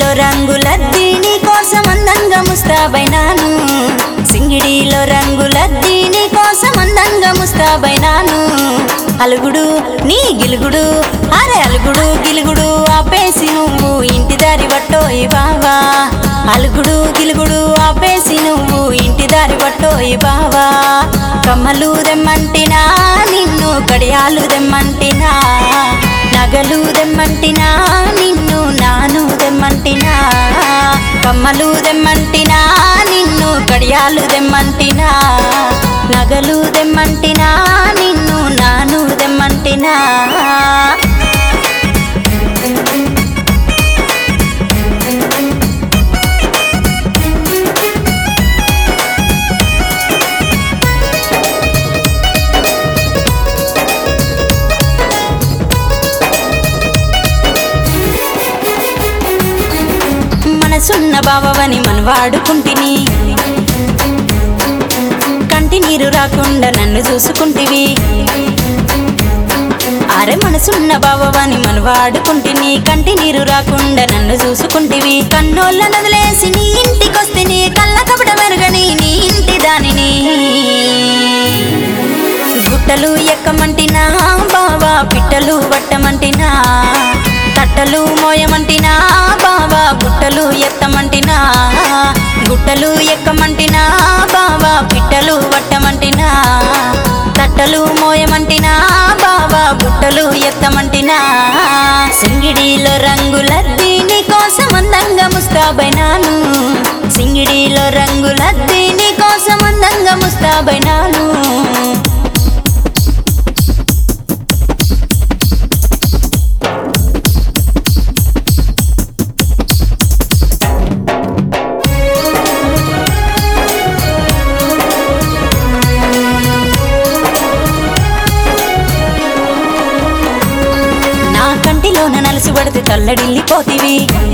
రంగులద్ది నీ కోసం అందంగా ముస్తాబైనాను సింగిడిలో రంగులద్ది నీ కోసం అందంగా ముస్తాబైనాను అలుగుడు నీ గిలుగుడు అరే అలుగుడు గిలుగుడు ఆపేసి నువ్వు ఇంటి దారి పట్టోయి బావా అలుగుడు గిలుగుడు ఆపేసి నువ్వు ఇంటి దారి పట్టోయి బావా కమ్మలు దెమ్మంటినా నిన్ను కడియాలు దెమ్మంటినా నగలు దెమ్మంటినా నిన్ను నాను దెమ్మంటినా కమ్మలు దెమ్మంటినా నిన్ను కడియాలు దెమ్మంటినా నగలు దెమ్మంటినా నిన్ను నాను దెమ్మంటినా మనసున్న బావవని మనం వాడుకుంటిని కంటి నీరు రాకుండా నన్ను చూసుకుంటివి అరే మనసున్న బావవని మనం వాడుకుంటిని కంటి నీరు రాకుండా నన్ను చూసుకుంటివి కన్నోళ్ళ నదిలేసి నీ ఇంటికొస్తే నీ కళ్ళ కపట మెరుగని నీ ఇంటి దానిని గుట్టలు ఎక్కమంటినా బావా పిట్టలు పట్టమంటినా తట్టలు మోయమంటినా బావా గుట్టలు ఎత్తమంటినా గుట్టలు ఎక్కమంటినా బావా పిట్టలు పట్టమంటినా తట్టలు మోయమంటినా బావా గుట్టలు ఎత్తమంటినా సింగిడిలో రంగులద్ది నీ కోసం అందంగా ముస్తాబైనాను సింగిడిలో రంగులద్ది నీ కోసం అందంగా ముస్తాబైనాను నా కంటిలోన నలసి పడితే తల్లడిల్లిపోతివి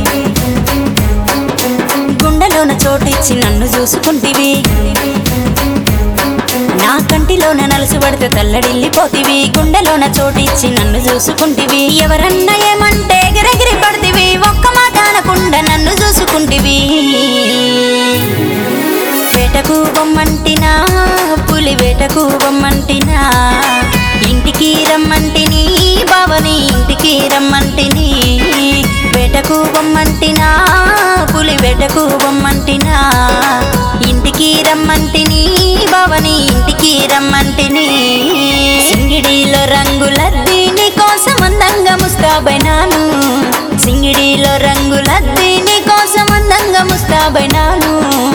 గుండెలోన చోటిచ్చి నన్ను చూసుకుంటివి నా కంటిలోన నలసి పడితే తల్లడిల్లిపోతివి గుండెలోన చోటిచ్చి నన్ను చూసుకుంటివి ఎవరన్నా ఏమంటే ఎగిరెగిరి పడితివి ఒక్క మాట అనకుండా నన్ను చూసుకుంటివి వేటకు బొమ్మంటినా పులి వేటకు బొమ్మంటినా ఇంటికి రమ్మంటిని బావని ఇంటికి రమ్మంటిని వేటకు బొమ్మంటినా పులి వేటకు బొమ్మంటినా ఇంటికి రమ్మంటిని బావని ఇంటికి రమ్మంటిని సింగిడిలో రంగులద్ది నీ కోసం అందంగా ముస్తాబైనాను సింగిడిలో రంగులద్ది నీ కోసం అందంగా ముస్తాబైనాను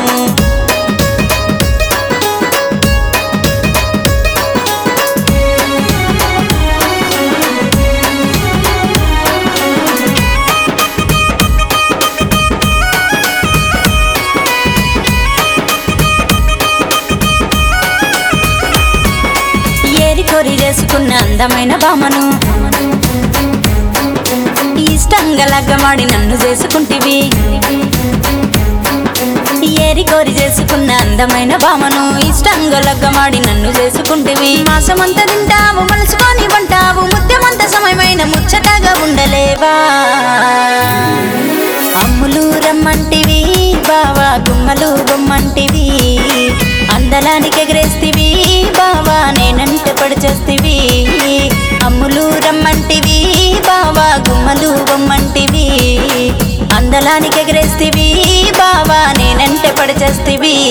ఏరి కోరి చేసుకున్న అందమైన బామను ఇష్టంగా లగ్గమాడి నన్ను చేసుకుంటివి ఏరి కోరి చేసుకున్న అందమైన బామను ఇష్టంగా లగ్గమాడి నన్ను చేసుకుంటివి మాసమంతా తింటావు మలుచుకొని వంటావు ముత్యమంత సమయమైన ముచ్చటగా ఉండలేవా అమ్ములు రమ్మంటివి బావా గుమ్మలు బొమ్మంటివి అందలానికి ఎగరేస్తివి బావా నేనంట పడిచేస్తివి అమ్ములు రమ్మంటివి బావా గుమ్మలు బొమ్మంటివి అందలానికి ఎగరేస్తివి బావా నేనంట పడిచేస్తివి